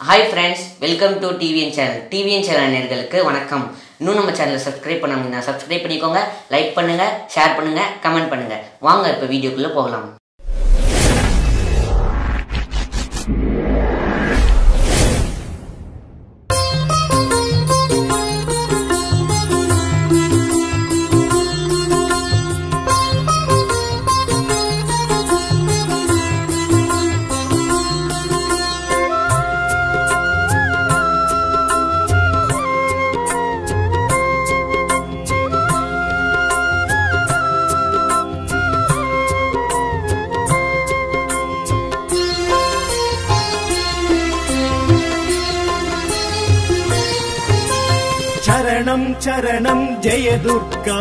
hi friends welcome to TVN channel TVN channel நேர்களுக்கு வணக்கம் இன்னும் நம்ம சேனலை சப்ஸ்கிரைப் பண்ணாங்கன்னா சப்ஸ்கிரைப் பண்ணிக்கோங்க லைக் பண்ணுங்கள் ஷேர் பண்ணுங்கள் கமெண்ட் பண்ணுங்கள் வாங்க இப்போ வீடியோக்குள்ளே போகலாம் சரணம் சரணம் ஜெய துர்கா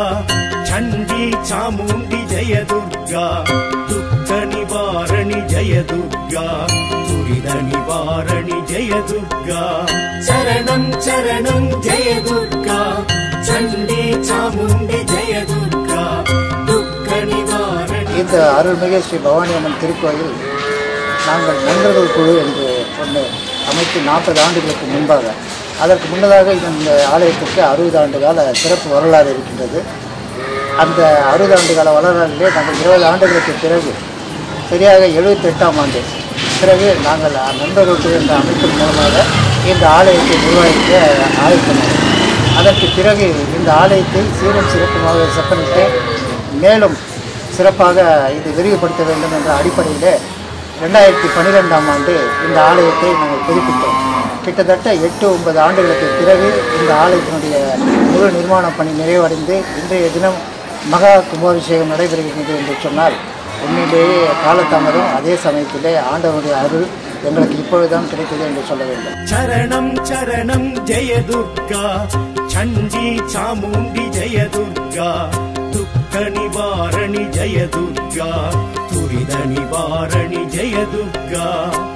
சண்டி சாமுண்டி ஜெய துர்கா துக்க நிவாரணி ஜெய துர்கா துரித நிவாரணி ஜெய துர்கா சரணம் சரணம் ஜெய துர்கா சண்டி சாமுண்டி ஜெய துர்கா துக்க நிவாரணி இந்த அருள்மிகு ஸ்ரீ பவானி அம்மன் திருக்கோயில் நாங்கள் நண்பர்கள் குழு என்று ஒன்று அமைத்து நாற்பது ஆண்டுகளுக்கு முன்பாக அதற்கு முன்னதாக இந்த ஆலயத்திற்கு அறுபது ஆண்டு கால சிறப்பு வரலாறு இருக்கின்றது அந்த அறுபது ஆண்டு கால வரலாறிலே நாங்கள் இருபது ஆண்டுகளுக்கு பிறகு சரியாக எழுபத்தெட்டாம் ஆண்டு பிறகு நாங்கள் நண்பர்கள் குழு என்ற அமைப்பின் மூலமாக இந்த ஆலயத்தை நிர்வகிக்க ஆயத்தமானோம் அதற்கு பிறகு இந்த ஆலயத்தை சீரும் சிறப்புமாக செப்பனிட்டு மேலும் சிறப்பாக இது விரிவுபடுத்த வேண்டும் என்ற அடிப்படையில் ரெண்டாயிரத்தி பன்னிரெண்டாம் ஆண்டு இந்த ஆலயத்தை நாங்கள் புதுப்பித்தோம் கிட்டத்தட்ட எட்டு ஒன்பது ஆண்டுகளுக்கு பிறகு இந்த ஆலயத்தினுடைய முழு நிர்மாண பணி நிறைவடைந்து இன்றைய தினம் மகா கும்பாபிஷேகம் நடைபெறுகின்றது என்று சொன்னால் உண்மையிலேயே காலதாமதம் அதே சமயத்திலே ஆண்டவருடைய அருள் எங்களுக்கு இப்பொழுதுதான் கிடைத்தது என்று சொல்ல வேண்டும் சரணம் சரணம் ஜெய துர்கா சண்டி சாமுண்டி ஜெய துர்கா துக்க நிவாரணி ஜெய துர்கா துரித நிவாரணி ஜெய துர்கா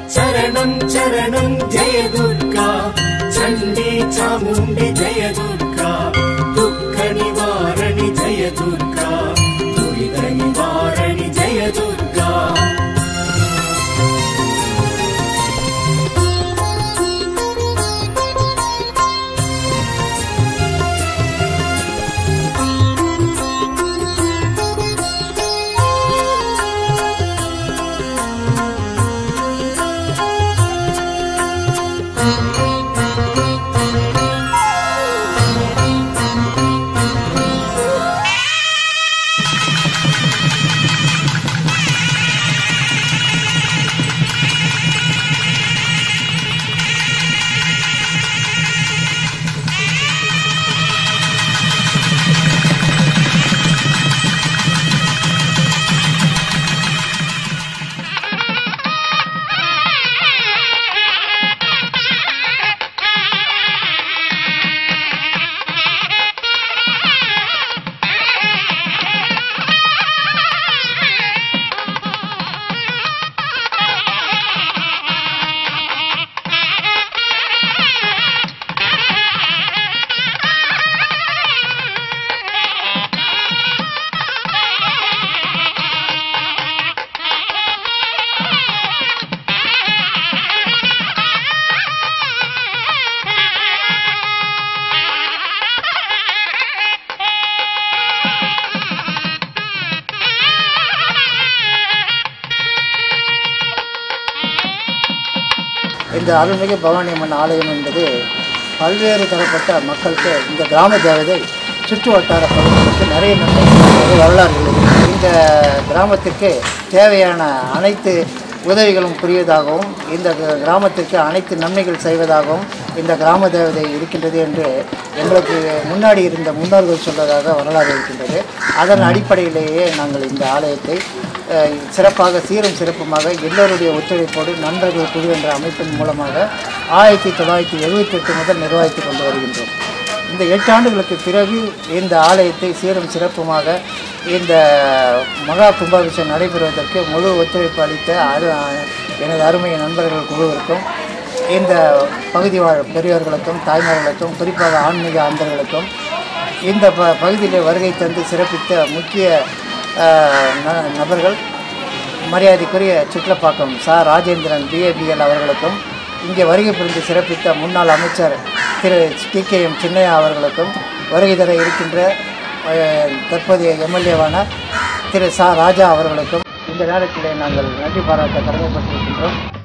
சரணம் சரணம் ஜெய துர்கா சண்டி சாமுண்டி ஜெய துர்கா துக்க நிவாரணி ஜெய துர்கா துரித நிவாரணி ஜெய துர்கா இந்த அருள்மிகு பவானி அம்மன் ஆலயம் என்பது பல்வேறு தரப்பட்ட மக்களுக்கு இந்த கிராம தேவதை சுற்று வட்டார பகுதிகளுக்கு நிறைய நன்மை செய்த வரலாறு உள்ளது இந்த கிராமத்திற்கு தேவையான அனைத்து உதவிகளும் புரிவதாகவும் இந்த கிர- கிராமத்திற்கு அனைத்து நன்மைகள் செய்வதாகவும் இந்த கிராம தேவதை இருக்கின்றது என்று எங்களுக்கு முன்னாடி இருந்த முன்னோர்கள் சொல்வதாக வரலாறு இருக்கின்றது அதன் அடிப்படையிலேயே நாங்கள் இந்த ஆலயத்தை அஹ், சிறப்பாக சீரும் சிறப்புமாக எல்லோருடைய ஒத்துழைப்போடு நண்பர்கள் குழு என்ற அமைப்பின் மூலமாக ஆயிரத்தி தொள்ளாயிரத்தி எழுபத்தெட்டு முதல் நிர்வகித்து கொண்டு வருகின்றோம் இந்த எட்டு ஆண்டுகளுக்கு பிறகு இந்த ஆலயத்தை சீரும் சிறப்புமாக இந்த மகா கும்பாபிஷேகம் நடைபெறுவதற்கு முழு ஒத்துழைப்பு அளித்த அரு எனது அருமை நண்பர்கள் குழுவிற்கும் இந்த பகுதி வாழ் பெரியவர்களுக்கும் தாய்மார்களுக்கும் குறிப்பாக ஆன்மீக அன்பர்களுக்கும் இந்த ப பகுதியில் வருகை தந்து சிறப்பித்த முக்கிய அஹ், ந- நபர்கள் மரியாதைக்குரிய சிட்லப்பாக்கம் சா ராஜேந்திரன் பிஏபிஎல் அவர்களுக்கும் இங்கே வருகை புரிந்து சிறப்பித்த முன்னாள் அமைச்சர் Thiru T K M Chinnaiya அவர்களுக்கும் வருகை தர இருக்கின்ற அஹ், தற்போதைய எம்எல்ஏவான திரு சா ராஜா அவர்களுக்கும் இந்த நேரத்திலே நாங்கள் நன்றி பாராட்ட கடமைப்பட்டிருக்கின்றோம்